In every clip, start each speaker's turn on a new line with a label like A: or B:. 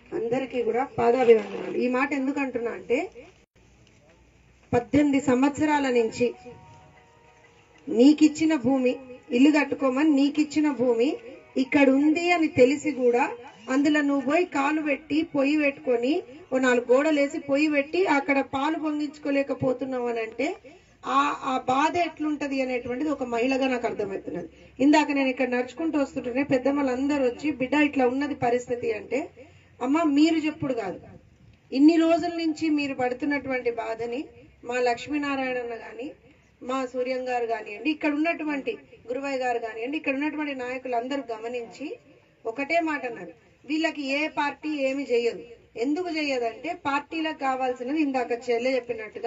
A: అందరికీ కూడా పాదాభివందనాలు ఈ మాట ఎందుకు అంటున్నా అంటే పద్దెనిమిది సంవత్సరాల నుంచి నీకిచ్చిన భూమి ఇల్లు కట్టుకోమని నీకిచ్చిన భూమి ఇక్కడ ఉంది అని తెలిసి కూడా అందులో నువ్వు పోయి కాలు పెట్టి పొయ్యి పెట్టుకొని ఓ నాలుగు గోడలేసి పొయ్యి పెట్టి అక్కడ పాలు పొంగించుకోలేకపోతున్నావు అని అంటే ఆ ఆ బాధ ఎట్లుంటది అనేటువంటిది ఒక మహిళగా నాకు అర్థమవుతున్నది ఇందాక నేను ఇక్కడ నడుచుకుంటూ వస్తుంటేనే పెద్దమ్మలందరూ వచ్చి బిడ్డ ఇట్లా ఉన్నది పరిస్థితి అంటే అమ్మ మీరు చెప్పుడు కాదు ఇన్ని రోజుల నుంచి మీరు పడుతున్నటువంటి బాధని మా లక్ష్మీనారాయణ అన్న గాని మా సూర్యం గారు కానివ్వండి ఇక్కడ ఉన్నటువంటి గురువయ్య గారు కానివ్వండి ఇక్కడ ఉన్నటువంటి నాయకులు అందరూ గమనించి ఒకటే మాట అన్నారు వీళ్ళకి ఏ పార్టీ ఏమి చెయ్యదు ఎందుకు చెయ్యదంటే పార్టీలకు కావాల్సినది ఇందాక చెల్లె చెప్పినట్టుగా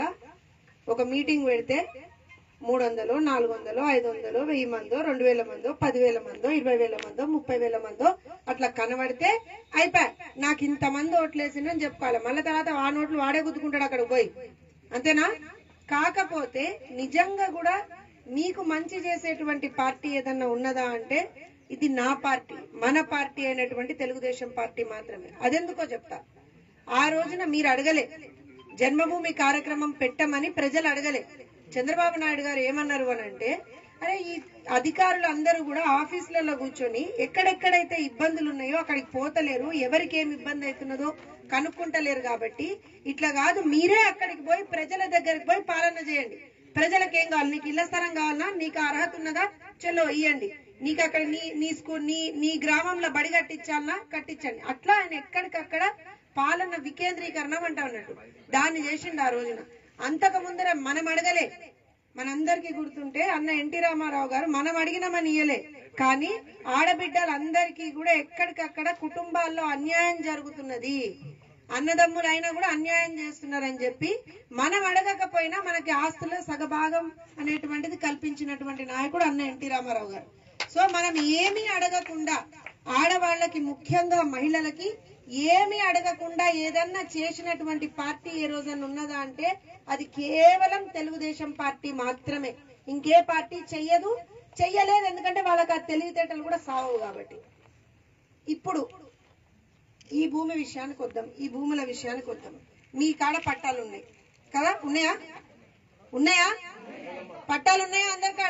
A: ఒక మీటింగ్ పెడితే మూడు వందలు నాలుగు వందలు ఐదు వందలు వెయ్యి మందో రెండు వేల మందో పదివేల మందో ఇరవై వేల మందో ముప్పై వేల మందో అట్లా కనబడితే అయిపోయి నాకు ఇంత మంది ఓట్లేసిందని చెప్పుకోవాలి మళ్ళీ తర్వాత ఆ నోట్లు వాడే గుద్దుకుంటాడు అక్కడ పోయి అంతేనా కాకపోతే నిజంగా కూడా మీకు మంచి చేసేటువంటి పార్టీ ఏదన్నా ఉన్నదా అంటే ఇది నా పార్టీ మన పార్టీ అయినటువంటి తెలుగుదేశం పార్టీ మాత్రమే అదెందుకో చెప్తా ఆ రోజున మీరు అడగలే జన్మభూమి కార్యక్రమం పెట్టమని ప్రజలు అడగలే చంద్రబాబు నాయుడు గారు ఏమన్నారు అని అంటే అరే ఈ అధికారులు అందరూ కూడా ఆఫీసులలో కూర్చొని ఎక్కడెక్కడైతే ఇబ్బందులు ఉన్నాయో అక్కడికి పోతలేరు ఎవరికి ఏమి ఇబ్బంది అవుతున్నదో కనుక్కుంటలేరు కాబట్టి ఇట్లా కాదు మీరే అక్కడికి పోయి ప్రజల దగ్గరికి పోయి పాలన చేయండి ప్రజలకు ఏం కావాలి నీకు ఇళ్ల స్థలం కావాలన్నా నీకు ఆ అర్హత ఉన్నదా చలో ఇయ్యండి నీకు అక్కడ నీ నీ స్కూల్ నీ నీ గ్రామంలో బడి కట్టించాలన్నా కట్టించండి అట్లా ఆయన ఎక్కడికక్కడ పాలన వికేంద్రీకరణ అంటా ఉన్నట్టు దాన్ని చేసిండు ఆ రోజున అంతకు ముందర మనం అడగలే మనందరికీ గుర్తుంటే అన్న ఎన్టీ రామారావు గారు మనం అడిగినామని ఇయ్యలే కానీ ఆడబిడ్డలందరికీ కూడా ఎక్కడికక్కడ కుటుంబాల్లో అన్యాయం జరుగుతున్నది అన్నదమ్ములు అయినా కూడా అన్యాయం చేస్తున్నారని చెప్పి మనం అడగకపోయినా మనకి ఆస్తుల్లో సగభాగం అనేటువంటిది కల్పించినటువంటి నాయకుడు అన్న ఎన్టీ రామారావు గారు సో మనం ఏమీ అడగకుండా ఆడవాళ్ళకి ముఖ్యంగా మహిళలకి ఏమీ అడగకుండా ఏదన్నా చేసినటువంటి పార్టీ ఏ రోజన్నా ఉన్నదా అంటే అది కేవలం తెలుగుదేశం పార్టీ మాత్రమే ఇంకే పార్టీ చెయ్యదు చెయ్యలేదు ఎందుకంటే వాళ్ళకి ఆ తెలివితేటలు కూడా సావవు కాబట్టి ఇప్పుడు ఈ భూమి విషయానికి వద్దాం ఈ భూముల విషయానికి వద్దాం మీ కాడ పట్టాలు ఉన్నాయి కదా ఉన్నాయా ఉన్నాయా పట్టాలు ఉన్నాయా అందరి కాడ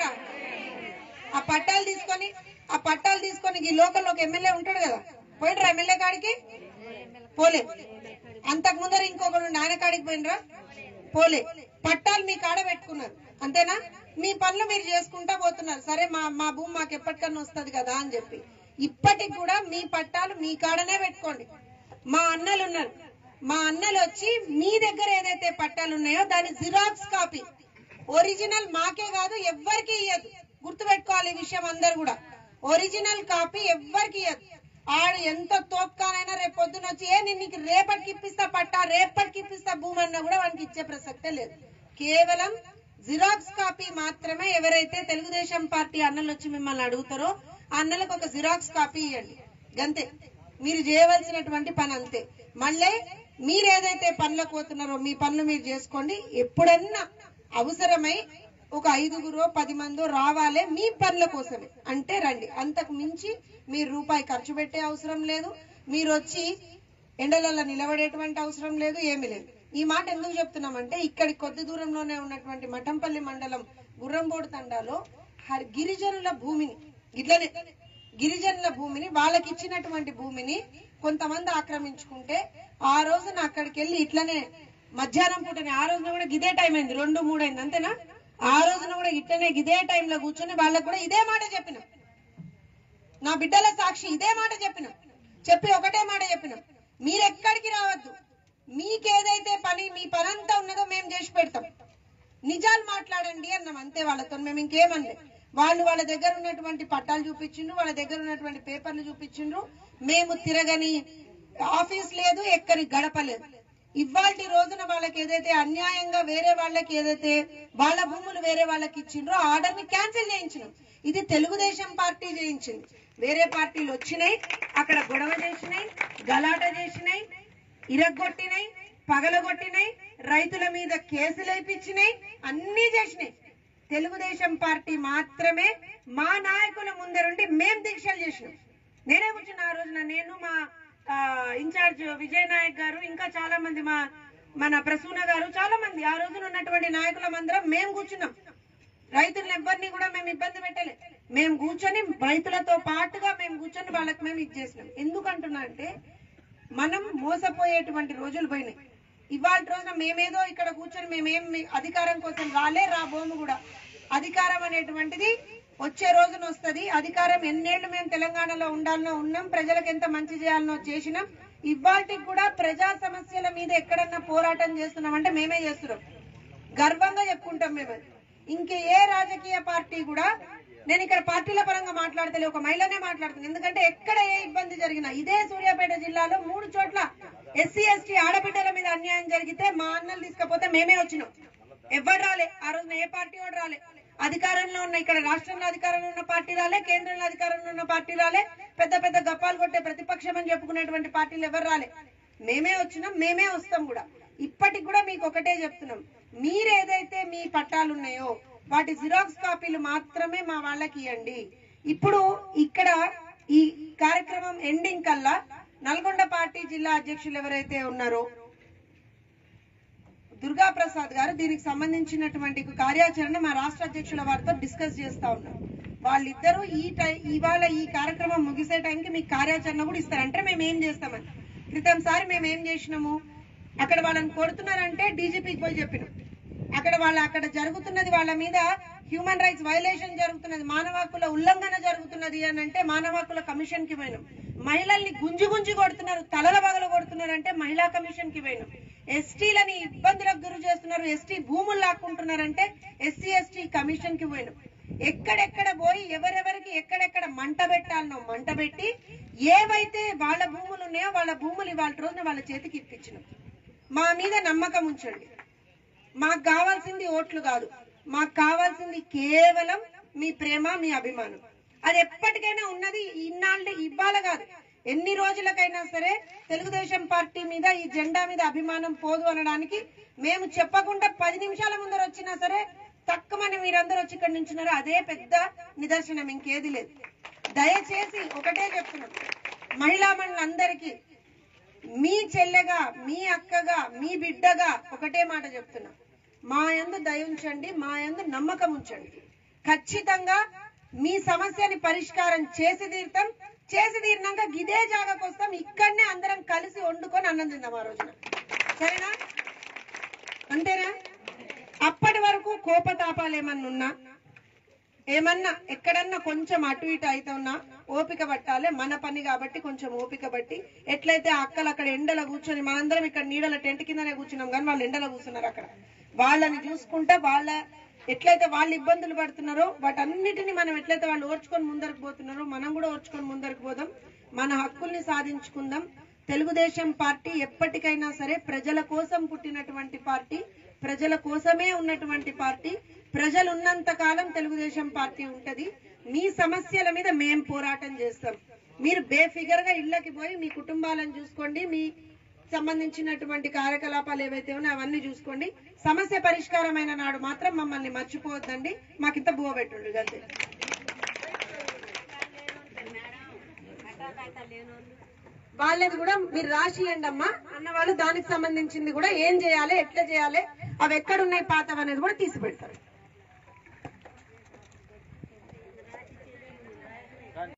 A: ఆ పట్టాలు తీసుకొని ఆ పట్టాలు తీసుకొని ఈ లోకల్లో ఒక ఎమ్మెల్యే ఉంటాడు కదా పోయినరా ఎమ్మెల్యే కాడికి పోలే అంతకు ముందర ఇంకొకడు నాయన కాడికి పోయినరా పోలే పట్టాలు మీ కాడ పెట్టుకున్నారు అంతేనా మీ పనులు మీరు చేసుకుంటా పోతున్నారు సరే మా మా భూమి మాకు ఎప్పటికన్నా వస్తది కదా అని చెప్పి ఇప్పటికి కూడా మీ పట్టాలు మీ కాడనే పెట్టుకోండి మా అన్నలు ఉన్నారు మా అన్నలు వచ్చి మీ దగ్గర ఏదైతే పట్టాలు ఉన్నాయో దాని జిరాక్స్ కాపీ ఒరిజినల్ మాకే కాదు ఎవ్వరికి ఇయ్యదు గుర్తుపెట్టుకోవాలి ఈ విషయం అందరు కూడా ఒరిజినల్ కాపీ ఎవ్వరికి ఇయ్యదు ఆడు ఎంత తోపుకానైనా రేపు పొద్దున వచ్చి ఏ నేను నీకు రేపటికి ఇప్పిస్తా పట్టా రేపటికి ఇప్పిస్తా భూమి అన్నా కూడా వానికి ఇచ్చే ప్రసక్తే లేదు కేవలం జిరాక్స్ కాపీ మాత్రమే ఎవరైతే తెలుగుదేశం పార్టీ అన్నలు వచ్చి మిమ్మల్ని అడుగుతారో ఆ అన్నలకు ఒక జిరాక్స్ కాపీ ఇవ్వండి గంతే మీరు చేయవలసినటువంటి పని అంతే మళ్ళీ మీరు ఏదైతే పనులకు పోతున్నారో మీ పనులు మీరు చేసుకోండి ఎప్పుడన్నా అవసరమై ఒక ఐదుగురో పది మందో రావాలే మీ పనుల కోసమే అంటే రండి అంతకు మించి మీరు రూపాయి ఖర్చు పెట్టే అవసరం లేదు మీరు వచ్చి ఎండలలో నిలబడేటువంటి అవసరం లేదు ఏమీ లేదు ఈ మాట ఎందుకు చెప్తున్నామంటే ఇక్కడి కొద్ది దూరంలోనే ఉన్నటువంటి మఠంపల్లి మండలం గుర్రంబోడు తండాలో హర్- గిరిజనుల భూమిని ఇట్లనే గిరిజనుల భూమిని వాళ్ళకి ఇచ్చినటువంటి భూమిని కొంతమంది ఆక్రమించుకుంటే ఆ రోజున అక్కడికి వెళ్ళి ఇట్లనే మధ్యాహ్నం పూటనే ఆ రోజున కూడా ఇదే టైం అయింది రెండు మూడు అయింది అంతేనా ఆ రోజున కూడా ఇట్లనే ఇదే టైంలో కూర్చొని వాళ్ళకు కూడా ఇదే మాట చెప్పిన నా బిడ్డల సాక్షి ఇదే మాట చెప్పిన చెప్పి ఒకటే మాట చెప్పిన మీరెక్కడికి రావద్దు మీకేదైతే పని మీ పనంతా ఉన్నదో మేము చేసి పెడతాం నిజాలు మాట్లాడండి అన్నాం అంతే వాళ్ళతో మేము ఇంకేమనలే వాళ్ళు వాళ్ళ దగ్గర ఉన్నటువంటి పట్టాలు చూపించిండ్రు వాళ్ళ దగ్గర ఉన్నటువంటి పేపర్లు చూపించిండ్రు మేము తిరగని ఆఫీస్ లేదు ఎక్కని గడప లేదు ఇవాల్టి రోజున వాళ్ళకి ఏదైతే అన్యాయంగా వేరే వాళ్ళకి ఏదైతే వాళ్ళ భూములు వేరే వాళ్ళకి ఇచ్చిండ్రో ఆర్డర్ ని క్యాన్సిల్ చేయించినాం ఇది తెలుగుదేశం పార్టీ చేయించింది వేరే పార్టీలు వచ్చినాయి అక్కడ గొడవ చేసినాయి గలాట చేసినాయి ఇరగ్గొట్టినాయి పగలగొట్టినాయి రైతుల మీద కేసులు వేయించినాయి అన్ని చేసినాయి తెలుగుదేశం పార్టీ మాత్రమే మా నాయకుల ముందరుండి మేం దీక్షలు చేసినాం నేనే కూర్చున్న ఆ రోజున నేను మా ఆ, ఇన్ఛార్జ్ విజయ్ నాయక్ గారు ఇంకా చాలా మంది మా మన ప్రసూన గారు చాలా మంది ఆ రోజున ఉన్నటువంటి నాయకులం అందరం మేము కూర్చున్నాం రైతులను ఎవ్వరిని కూడా మేము ఇబ్బంది పెట్టలే మేము కూర్చొని రైతులతో పాటుగా మేము కూర్చొని వాళ్ళకి మేము ఇది చేసినాం ఎందుకంటున్నా అంటే మనం మోసపోయేటువంటి రోజులు పోయినాయి ఇవాళ రోజున మేమేదో ఇక్కడ కూర్చొని మేమేం మీ అధికారం కోసం రాలే రాబోము కూడా అధికారం అనేటువంటిది వచ్చే రోజున వస్తది అధికారం ఎన్నేళ్లు మేము తెలంగాణలో ఉండాలనో ఉన్నాం ప్రజలకు ఎంత మంచి చేయాలనో చేసినాం ఇవాళకి కూడా ప్రజా సమస్యల మీద ఎక్కడన్నా పోరాటం చేస్తున్నాం అంటే మేమే చేస్తున్నాం గర్వంగా చెప్పుకుంటాం మేము అది. ఇంక ఏ రాజకీయ పార్టీ కూడా నేను ఇక్కడ పార్టీల పరంగా మాట్లాడతలే ఒక మహిళనే మాట్లాడుతున్నాను ఎందుకంటే ఎక్కడ ఏ ఇబ్బంది జరిగినా ఇదే సూర్యాపేట జిల్లాలో మూడు చోట్ల ఎస్సీ ఎస్టీ ఆడబిడ్డల మీద అన్యాయం జరిగితే మా అన్నలు తీసుకపోతే మేమే వచ్చినాం ఎవరు రాలే ఆ రోజున ఏ పార్టీ వాడు రాలే అధికారంలో ఉన్న ఇక్కడ రాష్ట్రంలో అధికారంలో ఉన్న పార్టీ రాలే కేంద్రంలో అధికారంలో ఉన్న పార్టీ రాలే పెద్ద పెద్ద గప్పాలు కొట్టే ప్రతిపక్షం అని చెప్పుకునేటువంటి పార్టీలు ఎవరు రాలే మేమే వచ్చినాం మేమే వస్తాం కూడా ఇప్పటికి కూడా మీకు ఒకటే చెప్తున్నాం మీరు ఏదైతే మీ పట్టాలు ఉన్నాయో వాటి జిరాక్స్ కాపీలు మాత్రమే మా వాళ్ళకి ఇవ్వండి ఇప్పుడు ఇక్కడ ఈ కార్యక్రమం ఎండింగ్ కల్లా నల్గొండ పార్టీ జిల్లా అధ్యక్షులు ఎవరైతే ఉన్నారో దుర్గా ప్రసాద్ గారు దీనికి సంబంధించినటువంటి కార్యాచరణ మా రాష్ట్ర అధ్యక్షుల వారితో డిస్కస్ చేస్తా ఉన్నారు వాళ్ళిద్దరూ ఈ టై ఇవాళ ఈ కార్యక్రమం ముగిసే టైంకి మీకు కార్యాచరణ కూడా ఇస్తారు అంటే మేము ఏం చేస్తామని క్రితం సారి మేము ఏం చేసినాము అక్కడ వాళ్ళని కొడుతున్నారంటే డీజీపీకి పోయి చెప్పినాం అక్కడ వాళ్ళ అక్కడ జరుగుతున్నది వాళ్ళ మీద హ్యూమన్ రైట్స్ వైలేషన్ జరుగుతున్నది మానవ హక్కుల ఉల్లంఘన జరుగుతున్నది అని అంటే మానవ హక్కుల కమిషన్ కి పోయినాం మహిళల్ని గుంజి గుంజి కొడుతున్నారు తలల బగలు కొడుతున్నారు అంటే మహిళా కమిషన్ కి పోయినాం ఎస్టీలని ఇబ్బందులకు గురి చేస్తున్నారు ఎస్టీ భూములు లాక్కుంటున్నారంటే ఎస్సీ ఎస్టీ కమిషన్ కి పోయినాం ఎక్కడెక్కడ పోయి ఎవరెవరికి ఎక్కడెక్కడ మంట పెట్టాలనో మంట పెట్టి ఏవైతే వాళ్ళ భూములు ఉన్నాయో వాళ్ళ భూములు ఇవాళ రోజున వాళ్ళ చేతికి ఇప్పించినాం మా మీద నమ్మకం ఉంచండి మాకు కావాల్సింది ఓట్లు కాదు మాకు కావాల్సింది కేవలం మీ ప్రేమ మీ అభిమానం అది ఎప్పటికైనా ఉన్నది ఇన్నాళ్ళు ఇవ్వాల కాదు ఎన్ని రోజులకైనా సరే తెలుగుదేశం పార్టీ మీద ఈ జెండా మీద అభిమానం పోదు అనడానికి మేము చెప్పకుండా పది నిమిషాల ముందర వచ్చినా సరే తక్కువని మీరందరూ వచ్చి ఇక్కడ నించున్నారు అదే పెద్ద నిదర్శనం ఇంకేది లేదు దయచేసి ఒకటే చెప్తున్నాం మహిళా మండలందరికీ మీ చెల్లెగా మీ అక్కగా మీ బిడ్డగా ఒకటే మాట చెప్తున్నా మా యందు దయ ఉంచండి మా యందు నమ్మకం ఉంచండి ఖచ్చితంగా మీ సమస్యని పరిష్కారం చేసి తీరుతాం చేసి తీరినాక గిదే జాగాకు వస్తాం ఇక్కడనే అందరం కలిసి వండుకొని అన్నం తిందాం ఆ రోజున సరేనా అంతేనా అప్పటి వరకు కోపతాపాలు ఏమన్నా ఉన్నా ఏమన్నా ఎక్కడన్నా కొంచెం అటు ఇటు అవుతున్నా ఓపిక పట్టాలి మన పని కాబట్టి కొంచెం ఓపిక పట్టి ఎట్లయితే ఆ అక్కలు అక్కడ ఎండలో కూర్చొని మనందరం ఇక్కడ నీడల టెంట్ కిందనే కూర్చున్నాం కానీ వాళ్ళు ఎండలో కూర్చున్నారు అక్కడ వాళ్ళని చూసుకుంటా వాళ్ళ ఎట్లయితే వాళ్ళు ఇబ్బందులు పడుతున్నారో వాటన్నిటిని మనం ఎట్లయితే వాళ్ళు ఓర్చుకొని ముందరకు పోతున్నారో మనం కూడా ఓర్చుకొని ముందరకు పోదాం మన హక్కుల్ని సాధించుకుందాం తెలుగుదేశం పార్టీ ఎప్పటికైనా సరే ప్రజల కోసం పుట్టినటువంటి పార్టీ ప్రజల కోసమే ఉన్నటువంటి పార్టీ ప్రజలు ఉన్నంత కాలం తెలుగుదేశం పార్టీ ఉంటది మీ సమస్యల మీద మేం పోరాటం చేస్తాం మీరు బేఫిగర్ గా ఇళ్ళకి పోయి మీ కుటుంబాలను చూసుకోండి మీ సంబంధించినటువంటి కార్యకలాపాలు ఏవైతే ఉన్నాయో అవన్నీ చూసుకోండి సమస్య పరిష్కారమైన నాడు మాత్రం మమ్మల్ని మర్చిపోవద్దండి మాకింత బువ పెట్టుండ్రు అంతే వాళ్ళది కూడా మీరు రాసియండి అమ్మా అన్న వాళ్ళు దానికి సంబంధించింది కూడా ఏం చేయాలి ఎట్లా చేయాలి అవి ఎక్కడున్నాయి పాతవి అనేది కూడా తీసి పెడతారు